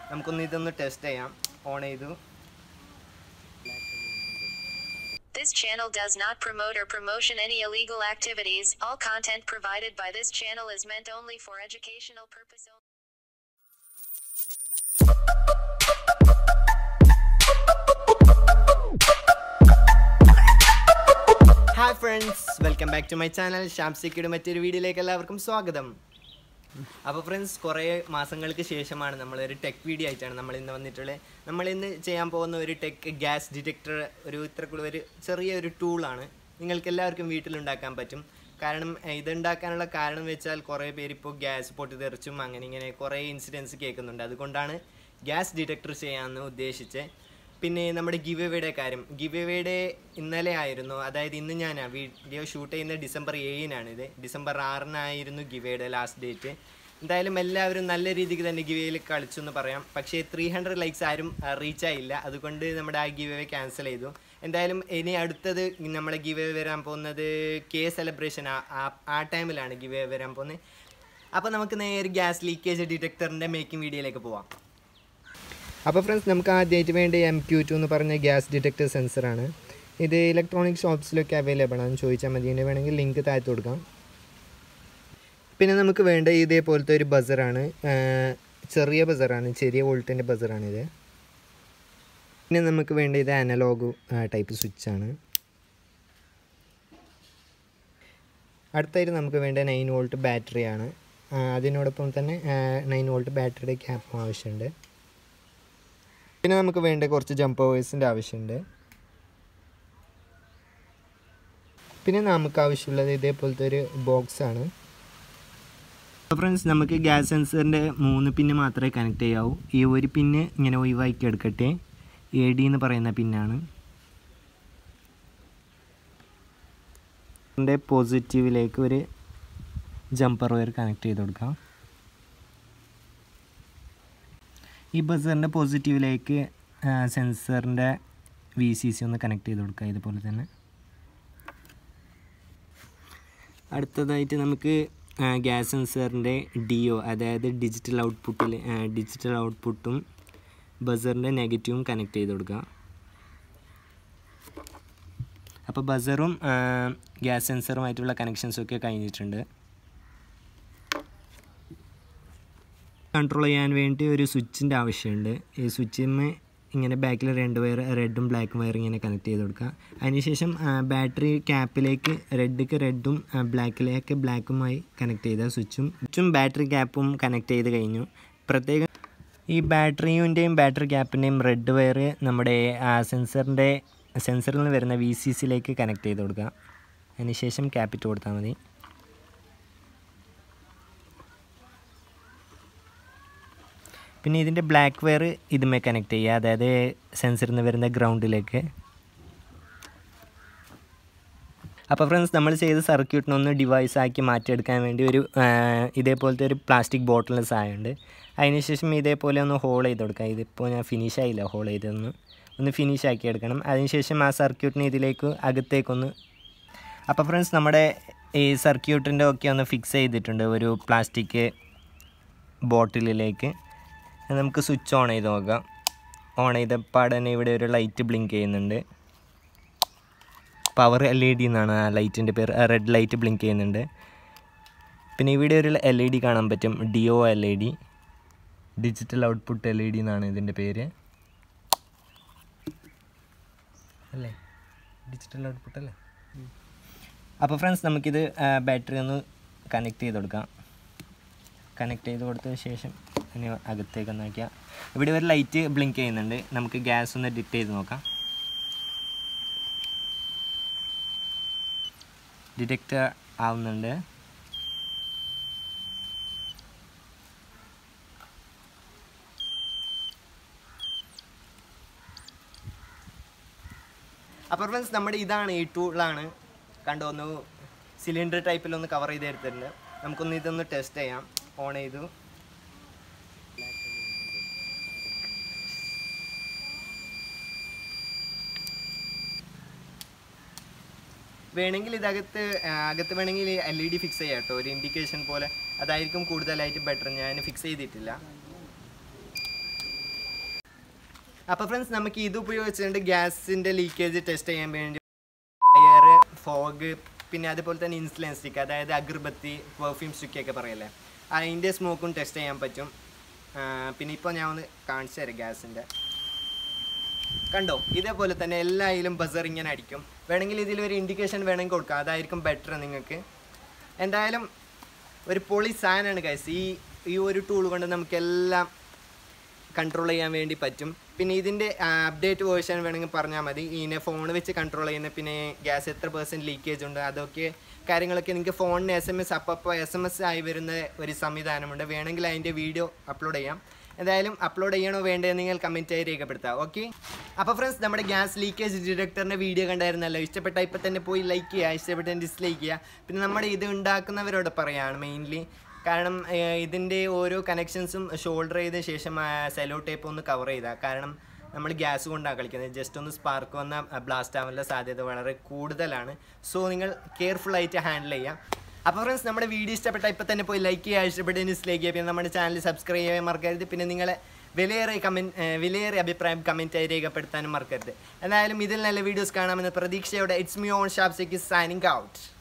നമുക്കൊന്ന് ഇതൊന്ന് ടെസ്റ്റ് ചെയ്യാം ഓൺ ചെയ്തു This channel does not promote or promotion any illegal activities. All content provided by this channel is meant only for educational purpose only. Hi friends welcome back to my channel ഷാംസിക്കയുടെ മറ്റൊരു വീഡിയോയിലേക്ക് എല്ലാവർക്കും സ്വാഗതം അപ്പോൾ friends കുറേ മാസങ്ങൾക്ക് ശേഷമാണ് നമ്മളൊരു ടെക് വീഡിയോ ആയിട്ടാണ് നമ്മൾ ഇന്ന് വന്നിട്ടുള്ളത് നമ്മൾ ഇന്ന് ചെയ്യാൻ പോകുന്ന ഒരു ടെക് ഗ്യാസ് ഡിറ്റക്ടർ ഒരു ഇത്രക്കുള്ള ഒരു ചെറിയൊരു ടൂളാണ് നിങ്ങൾക്ക് എല്ലാവർക്കും വീട്ടിലുണ്ടാക്കാൻ പറ്റും കാരണം ഏഹ്, ഇതുണ്ടാക്കാനുള്ള കാരണം വെച്ചാൽ കുറേ പേര് ഇപ്പോൾ ഗ്യാസ് പൊട്ടിത്തെറിച്ചും അങ്ങനെ ഇങ്ങനെ കുറേ ഇൻസിഡൻസ് കേൾക്കുന്നുണ്ട് അതുകൊണ്ടാണ് ഗ്യാസ് ഡിറ്റക്ടർ ചെയ്യാമെന്ന് ഉദ്ദേശിച്ചത് പിന്നെ നമ്മുടെ ഗിവ് എവേയുടെ കാര്യം ഗിവ് എവേയുടെ ഇന്നലെ ആയിരുന്നു അതായത് ഇന്ന് ഞാൻ വീഡിയോ ഷൂട്ട് ചെയ്യുന്ന ഡിസംബർ ഏഴിനാണ് ഇത് ഡിസംബർ ആറിനായിരുന്നു ഗിവയുടെ ലാസ്റ്റ് ഡേറ്റ് എന്തായാലും എല്ലാവരും നല്ല രീതിക്ക് തന്നെ ഗിവയിൽ കളിച്ചു എന്ന് പറയാം പക്ഷേ ത്രീ ഹൺഡ്രഡ് ലൈക്സ് ആരും റീച്ച് ആയില്ല അതുകൊണ്ട് നമ്മുടെ ആ ഗിവ് എവേ ക്യാൻസൽ ചെയ്തു എന്തായാലും ഇനി അടുത്തത് നമ്മുടെ ഗിവ് എവേ വരാൻ പോകുന്നത് കെ സെലിബ്രേഷൻ ആ ടൈമിലാണ് ഗിവ് എവേ വരാൻ പോകുന്നത് അപ്പോൾ നമുക്ക് നേരെ ഗ്യാസ് ലീക്കേജ് ഡിറ്റക്ടറിൻ്റെ മേക്കിംഗ് വീഡിയോയിലേക്ക് പോവാം അപ്പോൾ ഫ്രണ്ട്സ് നമുക്ക് ആദ്യമായിട്ട് വേണ്ട എം ക്യൂ ടു എന്ന് പറഞ്ഞ ഗ്യാസ് ഡിറ്റക്ടർ സെൻസറാണ് ഇത് ഇലക്ട്രോണിക് ഷോപ്സിലൊക്കെ അവൈലബിൾ ആണ് ചോദിച്ചാൽ മതി ഇതിന് വേണമെങ്കിൽ ലിങ്ക് താഴത്ത് കൊടുക്കാം പിന്നെ നമുക്ക് വേണ്ട ഇതേപോലത്തെ ഒരു ബസറാണ് ചെറിയ ബസറാണ് ചെറിയ വോൾട്ടിൻ്റെ ബസറാണിത് പിന്നെ നമുക്ക് വേണ്ട ഇത് അനലോഗ് ടൈപ്പ് സ്വിച്ചാണ് അടുത്തായിട്ട് നമുക്ക് വേണ്ട നയൻ വോൾട്ട് ബാറ്ററിയാണ് അതിനോടൊപ്പം തന്നെ നയൻ വോൾട്ട് ബാറ്ററിയുടെ ക്യാപ്പും ആവശ്യമുണ്ട് പിന്നെ നമുക്ക് വേണ്ട കുറച്ച് ജമ്പ് ഓവേഴ്സിൻ്റെ ആവശ്യമുണ്ട് പിന്നെ നമുക്ക് ആവശ്യമുള്ളത് ഇതേപോലത്തെ ഒരു ബോക്സ് ആണ് ഫ്രണ്ട്സ് നമുക്ക് ഗ്യാസ് സെൻസറിൻ്റെ മൂന്ന് പിന്ന് മാത്രമേ കണക്ട് ചെയ്യാവൂ ഈ ഒരു പിന്ന് ഇങ്ങനെ ഒഴിവാക്കി എടുക്കട്ടെ എ ഡി എന്ന് പറയുന്ന പിന്നാണ് ഇതിൻ്റെ പോസിറ്റീവിലേക്ക് ഒരു ജമ്പർ വയർ കണക്ട് ചെയ്ത് കൊടുക്കാം ഈ ബസറിൻ്റെ പോസിറ്റീവിലേക്ക് സെൻസറിൻ്റെ വി സി സി ഒന്ന് കണക്ട് ചെയ്ത് കൊടുക്കുക ഇതുപോലെ തന്നെ അടുത്തതായിട്ട് നമുക്ക് ഗ്യാസ് സെൻസറിൻ്റെ ഡി ഒ അതായത് ഡിജിറ്റൽ ഔട്ട്പുട്ടിൽ ഡിജിറ്റൽ ഔട്ട്പുട്ടും ബസറിൻ്റെ നെഗറ്റീവും കണക്ട് ചെയ്ത് കൊടുക്കുക അപ്പോൾ ബസറും ഗ്യാസ് സെൻസറുമായിട്ടുള്ള കണക്ഷൻസൊക്കെ കഴിഞ്ഞിട്ടുണ്ട് കൺട്രോൾ ചെയ്യാൻ വേണ്ടി ഒരു സ്വിച്ചിൻ്റെ ആവശ്യമുണ്ട് ഈ സ്വിച്ചിന് ഇങ്ങനെ ബാക്കിൽ രണ്ട് വയർ റെഡും ബ്ലാക്കും വയർ ഇങ്ങനെ കണക്ട് ചെയ്ത് കൊടുക്കുക അതിനുശേഷം ബാറ്ററി ക്യാപ്പിലേക്ക് റെഡിക്ക് റെഡും ബ്ലാക്കിലേക്ക് ബ്ലാക്കുമായി കണക്ട് ചെയ്ത സ്വിച്ചും സ്വിച്ചും ബാറ്ററി ക്യാപ്പും കണക്ട് ചെയ്ത് കഴിഞ്ഞു പ്രത്യേകം ഈ ബാറ്ററിയുടെയും ബാറ്ററി ക്യാപ്പിൻ്റെയും റെഡ് വയർ നമ്മുടെ സെൻസറിൻ്റെ സെൻസറിൽ നിന്ന് വരുന്ന വി സി സിയിലേക്ക് കണക്ട് ചെയ്ത് കൊടുക്കുക അതിനുശേഷം ക്യാപ്പിറ്റ് കൊടുത്താൽ മതി പിന്നെ ഇതിൻ്റെ ബ്ലാക്ക് വയർ ഇതുമേ കണക്ട് ചെയ്യുക അതായത് സെൻസറിൽ നിന്ന് വരുന്ന ഗ്രൗണ്ടിലേക്ക് അപ്പോൾ ഫ്രണ്ട്സ് നമ്മൾ ചെയ്ത സർക്യൂട്ടിനൊന്ന് ഡിവൈസ് ആക്കി മാറ്റിയെടുക്കാൻ വേണ്ടി ഒരു ഇതേപോലത്തെ ഒരു പ്ലാസ്റ്റിക് ബോട്ടിലിന് സഹായമുണ്ട് അതിനുശേഷം ഇതേപോലെ ഒന്ന് ഹോൾ ചെയ്ത് കൊടുക്കാം ഇതിപ്പോൾ ഞാൻ ഫിനിഷ് ആയില്ല ഹോൾ ചെയ്തൊന്ന് ഒന്ന് ഫിനിഷ് ആക്കി എടുക്കണം അതിനുശേഷം ആ സർക്യൂട്ടിനെ ഇതിലേക്ക് അകത്തേക്കൊന്ന് അപ്പോൾ ഫ്രണ്ട്സ് നമ്മുടെ ഈ സർക്യൂട്ടിൻ്റെ ഒക്കെ ഒന്ന് ഫിക്സ് ചെയ്തിട്ടുണ്ട് ഒരു പ്ലാസ്റ്റിക് ബോട്ടിലിലേക്ക് നമുക്ക് സ്വിച്ച് ഓൺ ചെയ്ത് നോക്കാം ഓൺ ചെയ്തപ്പോൾ തന്നെ ഇവിടെ ഒരു ലൈറ്റ് ബ്ലിങ്ക് ചെയ്യുന്നുണ്ട് പവർ എൽ ഇ ഡി എന്നാണ് ആ ലൈറ്റിൻ്റെ പേര് റെഡ് ലൈറ്റ് ബ്ലിങ്ക് ചെയ്യുന്നുണ്ട് പിന്നെ ഇവിടെ ഒരു എൽ ഇ ഡി കാണാൻ പറ്റും D O L E D digital output L E D എന്നാണ് ഇതിൻ്റെ പേര് അല്ലേ ഡിജിറ്റൽ ഔട്ട്പുട്ട് അല്ലേ അപ്പോൾ ഫ്രണ്ട്സ് നമുക്കിത് ബാറ്ററി ഒന്ന് കണക്ട് ചെയ്ത് കൊടുക്കാം കണക്ട് ചെയ്ത് കൊടുത്തതിന് ശേഷം ഇനി അകത്തേക്ക് നോക്കിയാൽ ഇവിടെ ഒരു ലൈറ്റ് ബ്ലിങ്ക് ചെയ്യുന്നുണ്ട് നമുക്ക് ഗ്യാസ് ഒന്ന് ഡിറ്റ് ചെയ്ത് നോക്കാം ഡിറ്റക്റ്റ് ആവുന്നുണ്ട് അപ്പോൾ ഫ്രണ്ട്സ് നമ്മുടെ ഇതാണ് ഈ ടൂളാണ് കണ്ടോ ഒന്ന് സിലിണ്ടർ ടൈപ്പിലൊന്ന് കവർ ചെയ്ത് എടുത്തിട്ടുണ്ട് നമുക്കൊന്ന് ഇതൊന്ന് ടെസ്റ്റ് ചെയ്യാം ഓൺ ചെയ്തു വേണമെങ്കിൽ ഇതകത്ത് ആ, അകത്ത് വേണമെങ്കിൽ എൽ ഇ ഡി ഫിക്സ് ചെയ്യാം കേട്ടോ ഒരു ഇൻഡിക്കേഷൻ പോലെ അതായിരിക്കും കൂടുതലായിട്ട് ബെറ്റർ ഞാൻ ഫിക്സ് ചെയ്തിട്ടില്ല അപ്പോൾ ഫ്രണ്ട്സ് നമുക്ക് ഇത് ഉപയോഗിച്ചുകൊണ്ട് ഗ്യാസിൻ്റെ ലീക്കേജ് ടെസ്റ്റ് ചെയ്യാൻ വേണ്ടി എയർ ഫോഗ് പിന്നെ അതുപോലെ തന്നെ ഇൻസുലിൻ സ്റ്റിക്ക് അതായത് അഗർബത്തി പെർഫ്യൂം സ്റ്റിക്കൊക്കെ പറയല്ലേ അതിൻ്റെ സ്മോക്കും ടെസ്റ്റ് ചെയ്യാൻ പറ്റും ആ, പിന്നെ ഇപ്പോൾ ഞാൻ ഒന്ന് കാണിച്ചു തരാം ഗ്യാസിൻ്റെ കണ്ടോ ഇതേപോലെ തന്നെ എല്ലായിലും ബസർ ഇങ്ങനെ അടിക്കും വേണമെങ്കിൽ ഇതിൽ ഒരു ഇൻഡിക്കേഷൻ വേണമെങ്കിൽ കൊടുക്കാം അതായിരിക്കും ബെറ്റർ നിങ്ങൾക്ക് എന്തായാലും ഒരു പൊളി സാധനമാണ് ഗൈസ് ഈ ഈ ഒരു ടൂൾ കൊണ്ട് നമുക്കെല്ലാം കൺട്രോൾ ചെയ്യാൻ വേണ്ടി പറ്റും പിന്നെ ഇതിൻ്റെ അപ്ഡേറ്റ് വേർഷൻ വേണമെങ്കിൽ പറഞ്ഞാൽ മതി ഇതിനെ ഫോൺ വെച്ച് കൺട്രോൾ ചെയ്യുന്ന പിന്നെ ഗ്യാസ് എത്ര പേഴ്സൻറ്റ് ലീക്കേജ് ഉണ്ട് അതൊക്കെ കാര്യങ്ങളൊക്കെ നിങ്ങൾക്ക് ഫോണിന് എസ് എം എസ് അപ്പോൾ എസ് എം എസ് ആയി വരുന്ന ഒരു സംവിധാനമുണ്ട് വേണമെങ്കിൽ അതിൻ്റെ വീഡിയോ അപ്ലോഡ് ചെയ്യാം എന്തായാലും അപ്ലോഡ് ചെയ്യണോ വേണ്ടതെന്ന് നിങ്ങൾ കമൻറ്റ് ആയി രേഖപ്പെടുത്താം ഓക്കെ അപ്പോൾ ഫ്രണ്ട്സ് നമ്മുടെ ഗ്യാസ് ലീക്കേജ് ഡിറ്റക്ടറിൻ്റെ വീഡിയോ കണ്ടായിരുന്നല്ലോ ഇഷ്ടപ്പെട്ട ഇപ്പം തന്നെ പോയി ലൈക്ക് ചെയ്യുക ഇഷ്ടപ്പെട്ട ഡിസ്ലൈക്ക് ചെയ്യുക പിന്നെ നമ്മുടെ ഇത് ഉണ്ടാക്കുന്നവരോട് പറയുകയാണ് മെയിൻലി കാരണം ഏഹ്, ഇതിൻ്റെ ഓരോ കണക്ഷൻസും ഷോൾഡർ ചെയ്ത ശേഷം സെലോ ടേപ്പ് ഒന്ന് കവർ ചെയ്താൽ കാരണം നമ്മൾ ഗ്യാസ് കൊണ്ടാണ് കളിക്കുന്നത് ജസ്റ്റ് ഒന്ന് സ്പാർക്ക് വന്ന ബ്ലാസ്റ്റ് ആവാനുള്ള സാധ്യത വളരെ കൂടുതലാണ് സോ നിങ്ങൾ കെയർഫുൾ ആയിട്ട് ഹാൻഡിൽ ചെയ്യുക അപ്പോൾ ഫ്രണ്ട്സ് നമ്മുടെ വീഡിയോ ഇഷ്ടപ്പെട്ട ഇപ്പോൾ തന്നെ പോയി ലൈക്ക് ചെയ്യുക ഇഷ്ടപ്പെട്ട ഡിസ്ലൈക്ക് ചെയ്യുക പിന്നെ നമ്മുടെ ചാനൽ സബ്സ്ക്രൈബ് ചെയ്യാൻ മറക്കരുത് പിന്നെ നിങ്ങളെ വിലയേറിയ കമൻറ്റ് വിലയേറിയ അഭിപ്രായം കമൻറ്റായി രേഖപ്പെടുത്താനും മറക്കരുത് എന്തായാലും ഇതിൽ നല്ല വീഡിയോസ് കാണാമെന്ന പ്രതീക്ഷയോടെ ഇറ്റ്സ് മീ ഓൺ ഷാപ്സേക്ക് സൈനിങ് ഔട്ട്